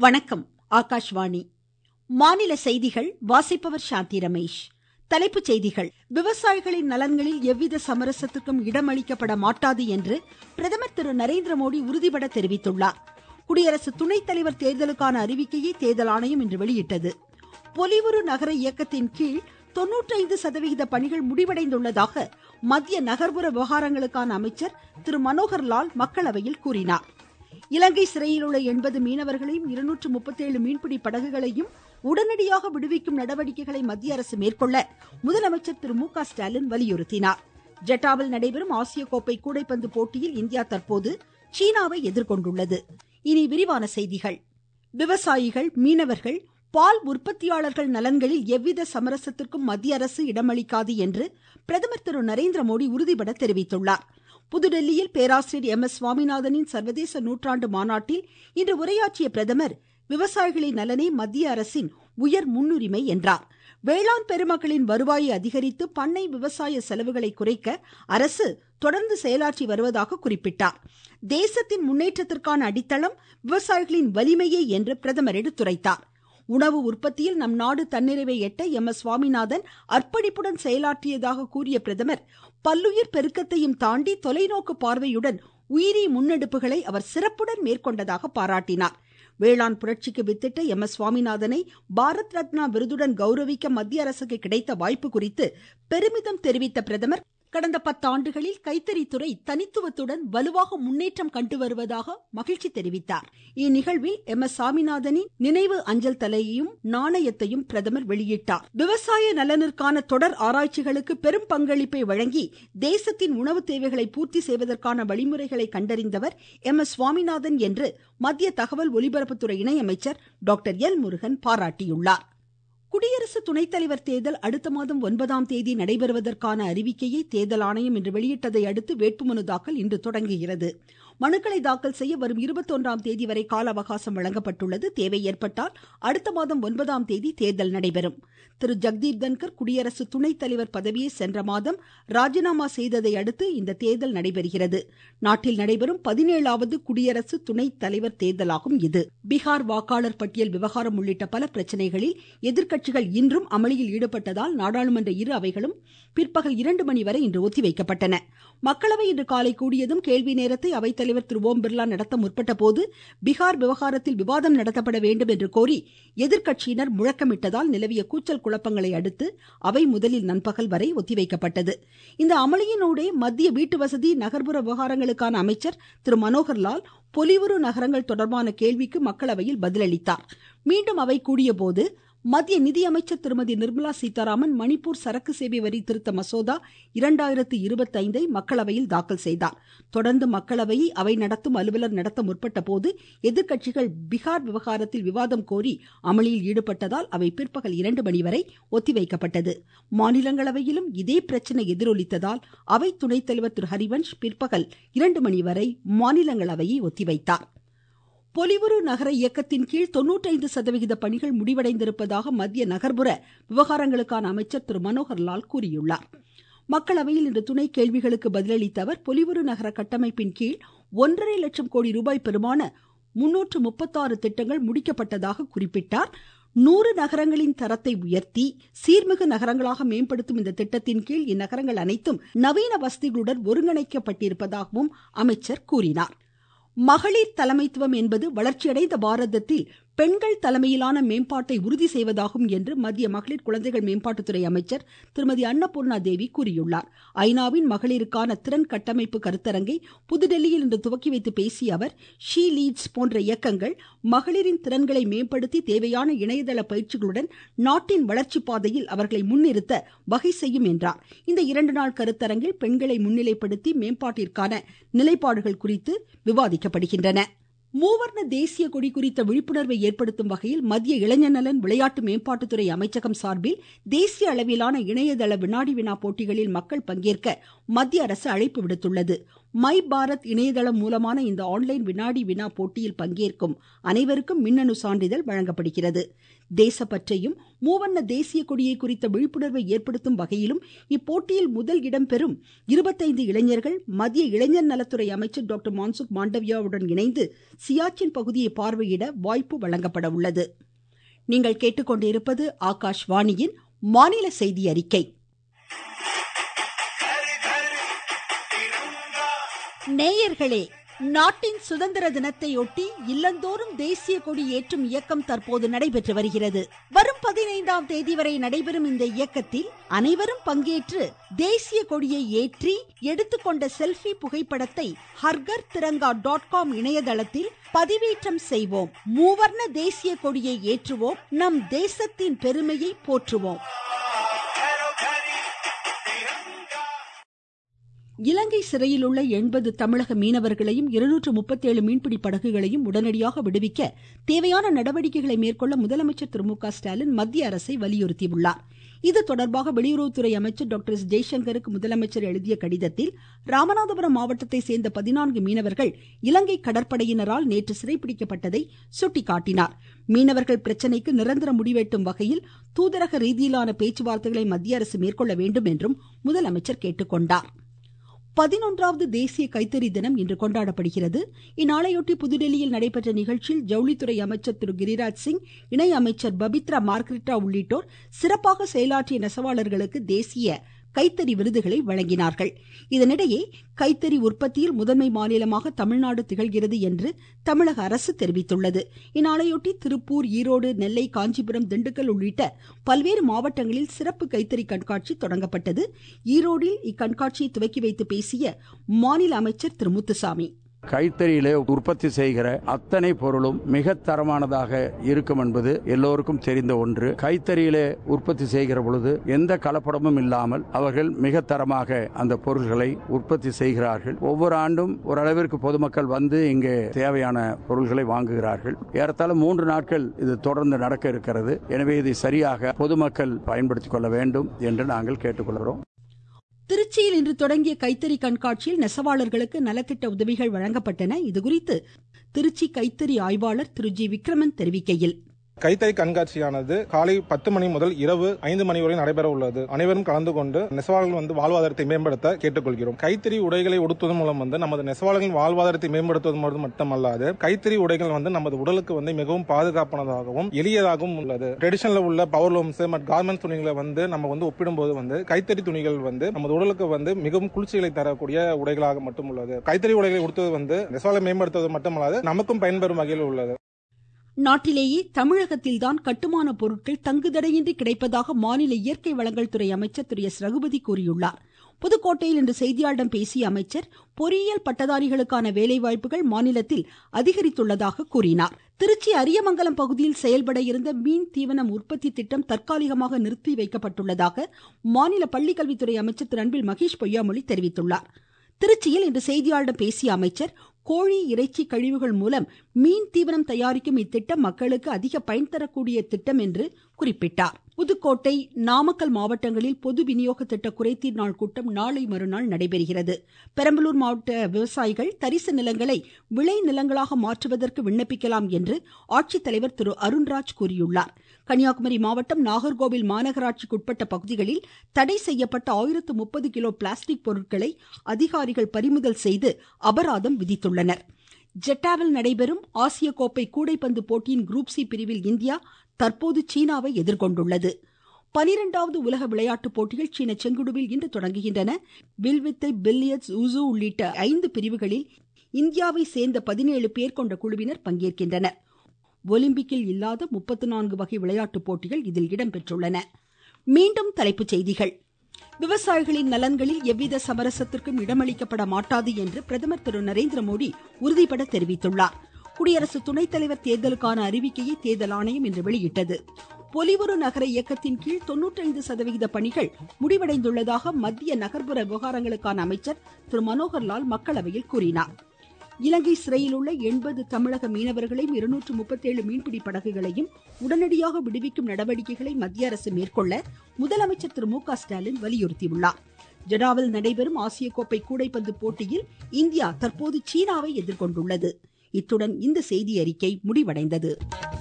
வணக்கம் ஆகாஷ்வாணி மாநில செய்திகள் வாசிப்பவர் சாந்தி ரமேஷ் தலைப்புச் செய்திகள் விவசாயிகளின் நலன்களில் எவ்வித சமரசத்திற்கும் இடமளிக்கப்பட மாட்டாது என்று பிரதமர் திரு நரேந்திர மோடி உறுதிபட தெரிவித்துள்ளார் குடியரசு துணைத் தலைவர் தேர்தலுக்கான அறிவிக்கையை தேர்தல் ஆணையம் இன்று வெளியிட்டது பொலிவுறு நகர இயக்கத்தின் கீழ் தொன்னூற்றைந்து சதவிகித பணிகள் முடிவடைந்துள்ளதாக மத்திய நகர்ப்புற விவகாரங்களுக்கான அமைச்சர் திரு மனோகர் லால் மக்களவையில் கூறினார் இலங்கை சிறையில் உள்ள எண்பது மீனவர்களையும் இருநூற்று முப்பத்தேழு மீன்பிடி படகுகளையும் உடனடியாக விடுவிக்கும் நடவடிக்கைகளை மத்திய அரசு மேற்கொள்ள முதலமைச்சர் திரு மு க ஸ்டாலின் வலியுறுத்தினார் ஜெட்டாவில் நடைபெறும் ஆசிய கோப்பை கூடைப்பந்து போட்டியில் இந்தியா தற்போது சீனாவை எதிர்கொண்டுள்ளது இனி விரிவான செய்திகள் விவசாயிகள் மீனவர்கள் பால் உற்பத்தியாளர்கள் நலன்களில் எவ்வித சமரசத்திற்கும் மத்திய அரசு இடமளிக்காது என்று பிரதமர் திரு நரேந்திர மோடி உறுதிபட தெரிவித்துள்ளார் புதுடெல்லியில் பேராசிரியர் எம் எஸ் சுவாமிநாதனின் சர்வதேச நூற்றாண்டு மாநாட்டில் இன்று உரையாற்றிய பிரதமர் விவசாயிகளின் நலனே மத்திய அரசின் உயர் முன்னுரிமை என்றார் வேளாண் பெருமக்களின் வருவாயை அதிகரித்து பண்ணை விவசாய செலவுகளை குறைக்க அரசு தொடர்ந்து செயலாற்றி வருவதாக குறிப்பிட்டார் தேசத்தின் முன்னேற்றத்திற்கான அடித்தளம் விவசாயிகளின் வலிமையே என்று பிரதமர் எடுத்துரைத்தார் உணவு உற்பத்தியில் நம் நாடு தன்னிறைவை எட்ட எம் எஸ் சுவாமிநாதன் அர்ப்பணிப்புடன் செயலாற்றியதாக கூறிய பிரதமர் பல்லுயிர் பெருக்கத்தையும் தாண்டி தொலைநோக்கு பார்வையுடன் உயிரி முன்னெடுப்புகளை அவர் சிறப்புடன் மேற்கொண்டதாக பாராட்டினார் வேளாண் புரட்சிக்கு வித்திட்ட எம் எஸ் சுவாமிநாதனை பாரத் ரத்னா விருதுடன் கௌரவிக்க மத்திய அரசுக்கு கிடைத்த வாய்ப்பு குறித்து பெருமிதம் தெரிவித்த பிரதமர் கடந்த பத்தாண்டுகளில் கைத்தறித்துறை தனித்துவத்துடன் வலுவாக முன்னேற்றம் கண்டு வருவதாக மகிழ்ச்சி தெரிவித்தார் இந்நிகழ்வில் எம் எஸ் சாமிநாதனின் நினைவு அஞ்சல் தலையையும் நாணயத்தையும் பிரதமர் வெளியிட்டார் விவசாய நலனிற்கான தொடர் ஆராய்ச்சிகளுக்கு பெரும் பங்களிப்பை வழங்கி தேசத்தின் உணவு தேவைகளை பூர்த்தி செய்வதற்கான வழிமுறைகளை கண்டறிந்தவர் எம் எஸ் சுவாமிநாதன் என்று மத்திய தகவல் ஒலிபரப்புத்துறை இணையமைச்சர் டாக்டர் எல் முருகன் பாராட்டியுள்ளார் குடியரசு துணைத் தலைவர் தேர்தல் அடுத்த மாதம் ஒன்பதாம் தேதி நடைபெறுவதற்கான அறிவிக்கையை தேர்தல் ஆணையம் இன்று வெளியிட்டதை அடுத்து வேட்புமனு தாக்கல் இன்று தொடங்குகிறது மனுக்களை தாக்கல் செய்ய வரும் இருபத்தொன்றாம் தேதி வரை கால அவகாசம் வழங்கப்பட்டுள்ளது தேவை ஏற்பட்டால் அடுத்த மாதம் ஒன்பதாம் தேதி தேர்தல் நடைபெறும் திரு ஜெக்தீப் தன்கர் குடியரசு துணைத் தலைவர் பதவியை சென்ற மாதம் ராஜினாமா செய்ததை அடுத்து இந்த தேர்தல் நடைபெறுகிறது நாட்டில் நடைபெறும் பதினேழாவது குடியரசு துணைத் தலைவர் தேர்தலாகும் இது பீகார் வாக்காளர் பட்டியல் விவகாரம் உள்ளிட்ட பல பிரச்சனைகளில் எதிர்க்கட்சிகள் இன்றும் அமளியில் ஈடுபட்டதால் நாடாளுமன்ற இரு அவைகளும் பிற்பகல் இரண்டு மணி வரை இன்று ஒத்திவைக்கப்பட்டன மக்களவை இன்று காலை கூடியதும் கேள்வி நேரத்தை அவைத்தலைவர் திரு ஓம் பிர்லா நடத்த முற்பட்ட போது பீகார் விவகாரத்தில் விவாதம் நடத்தப்பட வேண்டும் என்று கோரி எதிர்க்கட்சியினர் முழக்கமிட்டதால் நிலவிய கூச்சல் குழப்பங்களை அடுத்து அவை முதலில் நண்பகல் வரை ஒத்திவைக்கப்பட்டது இந்த அமளியினூடே மத்திய வீட்டு வசதி நகர்ப்புற விவகாரங்களுக்கான அமைச்சர் திரு மனோகர் லால் பொலிவுறு நகரங்கள் தொடர்பான கேள்விக்கு மக்களவையில் பதிலளித்தார் மீண்டும் அவை கூடிய போது மத்திய நிதியமைச்சர் திருமதி நிர்மலா சீதாராமன் மணிப்பூர் சரக்கு சேவை வரி திருத்த மசோதா இரண்டாயிரத்து இருபத்தைந்தை மக்களவையில் தாக்கல் செய்தார் தொடர்ந்து மக்களவையை அவை நடத்தும் அலுவலர் நடத்த முற்பட்ட போது எதிர்க்கட்சிகள் பீகார் விவகாரத்தில் விவாதம் கோரி அமளியில் ஈடுபட்டதால் அவை பிற்பகல் இரண்டு மணி வரை ஒத்திவைக்கப்பட்டது மாநிலங்களவையிலும் இதே பிரச்சனை எதிரொலித்ததால் அவை துணைத் தலைவர் திரு ஹரிவன்ஷ் பிற்பகல் இரண்டு மணி வரை மாநிலங்களவையை ஒத்திவைத்தார் பொலிவுறு நகர இயக்கத்தின் கீழ் தொன்னூற்றைந்து சதவிகித பணிகள் முடிவடைந்திருப்பதாக மத்திய நகர்ப்புற விவகாரங்களுக்கான அமைச்சர் திரு மனோகர் லால் கூறியுள்ளார் மக்களவையில் இன்று துணை கேள்விகளுக்கு பதிலளித்த அவர் பொலிவுறு நகர கட்டமைப்பின் கீழ் ஒன்றரை லட்சம் கோடி ரூபாய் பெருமான முன்னூற்று முப்பத்தாறு திட்டங்கள் முடிக்கப்பட்டதாக குறிப்பிட்டார் நூறு நகரங்களின் தரத்தை உயர்த்தி சீர்மிகு நகரங்களாக மேம்படுத்தும் இந்த திட்டத்தின் கீழ் இந்நகரங்கள் அனைத்தும் நவீன வசதிகளுடன் ஒருங்கிணைக்கப்பட்டிருப்பதாகவும் அமைச்சர் கூறினார் மகளிர் தலைமைத்துவம் என்பது வளர்ச்சியடைந்த பாரதத்தில் பெண்கள் தலைமையிலான மேம்பாட்டை உறுதி செய்வதாகும் என்று மத்திய மகளிர் குழந்தைகள் மேம்பாட்டுத்துறை அமைச்சர் திருமதி அன்னபூர்ணா தேவி கூறியுள்ளார் ஐநாவின் மகளிருக்கான திறன் கட்டமைப்பு கருத்தரங்கை புதுடெல்லியில் இன்று துவக்கி வைத்து பேசிய அவர் ஷீ லீட்ஸ் போன்ற இயக்கங்கள் மகளிரின் திறன்களை மேம்படுத்தி தேவையான இணையதள பயிற்சிகளுடன் நாட்டின் வளர்ச்சி பாதையில் அவர்களை முன்னிறுத்த வகை செய்யும் என்றார் இந்த இரண்டு நாள் கருத்தரங்கில் பெண்களை முன்னிலைப்படுத்தி மேம்பாட்டிற்கான நிலைப்பாடுகள் குறித்து விவாதிக்கப்படுகின்றன மூவர்ண தேசிய கொடி குறித்த விழிப்புணர்வை ஏற்படுத்தும் வகையில் மத்திய இளைஞர் நலன் விளையாட்டு மேம்பாட்டுத்துறை அமைச்சகம் சார்பில் தேசிய அளவிலான இணையதள வினாடி வினா போட்டிகளில் மக்கள் பங்கேற்க மத்திய அரசு அழைப்பு விடுத்துள்ளது மை பாரத் இணையதளம் மூலமான இந்த ஆன்லைன் வினாடி வினா போட்டியில் பங்கேற்கும் அனைவருக்கும் மின்னணு சான்றிதழ் வழங்கப்படுகிறது தேசப்பற்றையும் மூவண்ண தேசிய கொடியை குறித்த விழிப்புணர்வை ஏற்படுத்தும் வகையிலும் இப்போட்டியில் முதல் இடம் பெறும் இருபத்தைந்து இளைஞர்கள் மத்திய இளைஞர் நலத்துறை அமைச்சர் டாக்டர் மான்சுக் மாண்டவியாவுடன் இணைந்து சியாச்சின் பகுதியை பார்வையிட வாய்ப்பு வழங்கப்பட உள்ளது நீங்கள் கேட்டுக்கொண்டிருப்பது ஆகாஷ்வாணியின் மாநில செய்தி அறிக்கை நேயர்களே நாட்டின் சுதந்திர தினத்தையொட்டி இல்லந்தோறும் தேசிய கொடி ஏற்றும் இயக்கம் தற்போது நடைபெற்று வருகிறது வரும் பதினைந்தாம் தேதி வரை நடைபெறும் இந்த இயக்கத்தில் அனைவரும் பங்கேற்று தேசிய கொடியை ஏற்றி எடுத்துக்கொண்ட செல்ஃபி புகைப்படத்தை ஹர்கர் திரங்கா டாட் காம் இணையதளத்தில் பதிவேற்றம் செய்வோம் மூவர்ண தேசிய கொடியை ஏற்றுவோம் நம் தேசத்தின் பெருமையை போற்றுவோம் இலங்கை சிறையில் உள்ள எண்பது தமிழக மீனவர்களையும் இருநூற்று முப்பத்தி ஏழு மீன்பிடி படகுகளையும் உடனடியாக விடுவிக்க தேவையான நடவடிக்கைகளை மேற்கொள்ள முதலமைச்சர் திரு மு க ஸ்டாலின் மத்திய அரசை வலியுறுத்தியுள்ளார் இது தொடர்பாக வெளியுறவுத்துறை அமைச்சர் டாக்டர் எஸ் ஜெய்சங்கருக்கு முதலமைச்சர் எழுதிய கடிதத்தில் ராமநாதபுரம் மாவட்டத்தை சேர்ந்த பதினான்கு மீனவர்கள் இலங்கை கடற்படையினரால் நேற்று சிறைப்பிடிக்கப்பட்டதை சுட்டிக்காட்டினார் மீனவர்கள் பிரச்சினைக்கு நிரந்தர முடிவெட்டும் வகையில் தூதரக ரீதியிலான பேச்சுவார்த்தைகளை மத்திய அரசு மேற்கொள்ள வேண்டும் என்றும் முதலமைச்சர் கேட்டுக்கொண்டார் பதினொன்றாவது தேசிய கைத்தறி தினம் இன்று கொண்டாடப்படுகிறது இந்நாளையொட்டி புதுடெல்லியில் நடைபெற்ற நிகழ்ச்சியில் ஜவுளித்துறை அமைச்சர் திரு கிரிராஜ் சிங் இணை அமைச்சர் பபித்ரா மார்கரிட்டா உள்ளிட்டோர் சிறப்பாக செயலாற்றிய நெசவாளர்களுக்கு தேசிய கைத்தறி விருதுகளை வழங்கினார்கள் இதனிடையே கைத்தறி உற்பத்தியில் முதன்மை மாநிலமாக தமிழ்நாடு திகழ்கிறது என்று தமிழக அரசு தெரிவித்துள்ளது இந்நாளையொட்டி திருப்பூர் ஈரோடு நெல்லை காஞ்சிபுரம் திண்டுக்கல் உள்ளிட்ட பல்வேறு மாவட்டங்களில் சிறப்பு கைத்தறி கண்காட்சி தொடங்கப்பட்டது ஈரோடில் இக்கண்காட்சியை துவக்கி வைத்து பேசிய மாநில அமைச்சர் திரு முத்துசாமி கைத்தறியிலே உற்பத்தி செய்கிற அத்தனை பொருளும் மிக தரமானதாக இருக்கும் என்பது எல்லோருக்கும் தெரிந்த ஒன்று கைத்தறியிலே உற்பத்தி செய்கிற பொழுது எந்த கலப்படமும் இல்லாமல் அவர்கள் மிக தரமாக அந்த பொருள்களை உற்பத்தி செய்கிறார்கள் ஒவ்வொரு ஆண்டும் ஓரளவிற்கு பொதுமக்கள் வந்து இங்கே தேவையான பொருள்களை வாங்குகிறார்கள் ஏறத்தாழ மூன்று நாட்கள் இது தொடர்ந்து நடக்க இருக்கிறது எனவே இதை சரியாக பொதுமக்கள் பயன்படுத்திக் கொள்ள வேண்டும் என்று நாங்கள் கேட்டுக்கொள்கிறோம் திருச்சியில் இன்று தொடங்கிய கைத்தறி கண்காட்சியில் நெசவாளர்களுக்கு நலத்திட்ட உதவிகள் வழங்கப்பட்டன இதுகுறித்து திருச்சி கைத்தறி ஆய்வாளர் திரு ஜி விக்ரமன் தெரிவிக்கையில் கைத்தறி கண்காட்சியானது காலை பத்து மணி முதல் இரவு ஐந்து மணி வரை நடைபெற உள்ளது அனைவரும் கலந்து கொண்டு நெசவாளர்கள் வந்து வாழ்வாதாரத்தை மேம்படுத்த கேட்டுக்கொள்கிறோம் கைத்தறி உடைகளை உடுத்துவதன் மூலம் வந்து நமது நெசவாளர்களின் வாழ்வாதாரத்தை மேம்படுத்துவது மட்டுமல்லாது கைத்தறி உடைகள் வந்து நமது உடலுக்கு வந்து மிகவும் பாதுகாப்பானதாகவும் எளியதாகவும் உள்ளது ட்ரெடிஷனல் உள்ள பவர் லூம்ஸ் மற்றும் கார்மெண்ட்ஸ் துணிகளை வந்து நம்ம வந்து ஒப்பிடும்போது வந்து கைத்தறி துணிகள் வந்து நமது உடலுக்கு வந்து மிகவும் குளிர்ச்சிகளை தரக்கூடிய உடைகளாக மட்டும் உள்ளது கைத்தறி உடைகளை உடுத்துவது வந்து நெசவாளை மேம்படுத்துவது மட்டுமல்லாது நமக்கும் பயன்பெறும் வகையில் உள்ளது நாட்டிலேயே தமிழகத்தில்தான் கட்டுமான பொருட்கள் தங்குதடையின்றி கிடைப்பதாக மாநில இயற்கை வளங்கள் துறை அமைச்சர் திரு எஸ் ரகுபதி கூறியுள்ளார் புதுக்கோட்டையில் இன்று செய்தியாளர்களிடம் பேசிய அமைச்சர் பொறியியல் பட்டதாரிகளுக்கான வேலைவாய்ப்புகள் மாநிலத்தில் அதிகரித்துள்ளதாக கூறினார் திருச்சி அரியமங்கலம் பகுதியில் செயல்பட இருந்த மீன் தீவனம் உற்பத்தி திட்டம் தற்காலிகமாக நிறுத்தி வைக்கப்பட்டுள்ளதாக மாநில பள்ளிக்கல்வித்துறை அமைச்சர் திரு அன்பில் மகேஷ் பொய்யாமொழி தெரிவித்துள்ளார் திருச்சியில் இன்று செய்தியாளர்களிடம் பேசிய அமைச்சர் கோழி இறைச்சி கழிவுகள் மூலம் மீன் தீவனம் தயாரிக்கும் இத்திட்டம் மக்களுக்கு அதிக பயன் தரக்கூடிய திட்டம் என்று குறிப்பிட்டார் புதுக்கோட்டை நாமக்கல் மாவட்டங்களில் பொது விநியோக திட்ட குறைதீர் நாள் கூட்டம் நாளை மறுநாள் நடைபெறுகிறது பெரம்பலூர் மாவட்ட விவசாயிகள் தரிசு நிலங்களை விளை நிலங்களாக மாற்றுவதற்கு விண்ணப்பிக்கலாம் என்று ஆட்சித்தலைவர் திரு அருண்ராஜ் கூறியுள்ளார் கன்னியாகுமரி மாவட்டம் நாகர்கோவில் மாநகராட்சிக்குட்பட்ட பகுதிகளில் தடை செய்யப்பட்ட ஆயிரத்து முப்பது கிலோ பிளாஸ்டிக் பொருட்களை அதிகாரிகள் பறிமுதல் செய்து அபராதம் விதித்துள்ளனர் ஜெட்டாவில் நடைபெறும் ஆசிய கோப்பை கூடைப்பந்து போட்டியின் குரூப் சி பிரிவில் இந்தியா தற்போது சீனாவை எதிர்கொண்டுள்ளது பனிரெண்டாவது உலக விளையாட்டுப் போட்டிகள் சீன செங்குடுவில் இன்று தொடங்குகின்றன வில்வித்தை பில்லியர்ட்ஸ் உசு உள்ளிட்ட ஐந்து பிரிவுகளில் இந்தியாவை சேர்ந்த பதினேழு பேர் கொண்ட குழுவினர் பங்கேற்கின்றனர் ஒலிம்பிக்கில் இல்லாத முப்பத்தி நான்கு வகை விளையாட்டுப் போட்டிகள் இதில் இடம்பெற்றுள்ளன மீண்டும் தலைப்புச் செய்திகள் விவசாயிகளின் நலன்களில் எவ்வித சமரசத்திற்கும் இடமளிக்கப்பட மாட்டாது என்று பிரதமர் திரு நரேந்திர மோடி உறுதிபட தெரிவித்துள்ளார் குடியரசு துணைத் தலைவர் தேர்தலுக்கான அறிவிக்கையை தேர்தல் ஆணையம் இன்று வெளியிட்டது பொலிவுறு நகர இயக்கத்தின் கீழ் தொன்னூற்றைந்து சதவிகித பணிகள் முடிவடைந்துள்ளதாக மத்திய நகர்ப்புற விவகாரங்களுக்கான அமைச்சர் திரு மனோகர்லால் மக்களவையில் கூறினார் இலங்கை சிறையில் உள்ள எண்பது தமிழக மீனவர்களையும் இருநூற்று முப்பத்தேழு மீன்பிடி படகுகளையும் உடனடியாக விடுவிக்கும் நடவடிக்கைகளை மத்திய அரசு மேற்கொள்ள முதலமைச்சர் திரு மு க ஸ்டாலின் வலியுறுத்தியுள்ளார் ஜெடாவில் நடைபெறும் ஆசிய கோப்பை கூடைப்பந்து போட்டியில் இந்தியா தற்போது சீனாவை எதிர்கொண்டுள்ளது இத்துடன் இந்த செய்தி அறிக்கை முடிவடைந்தது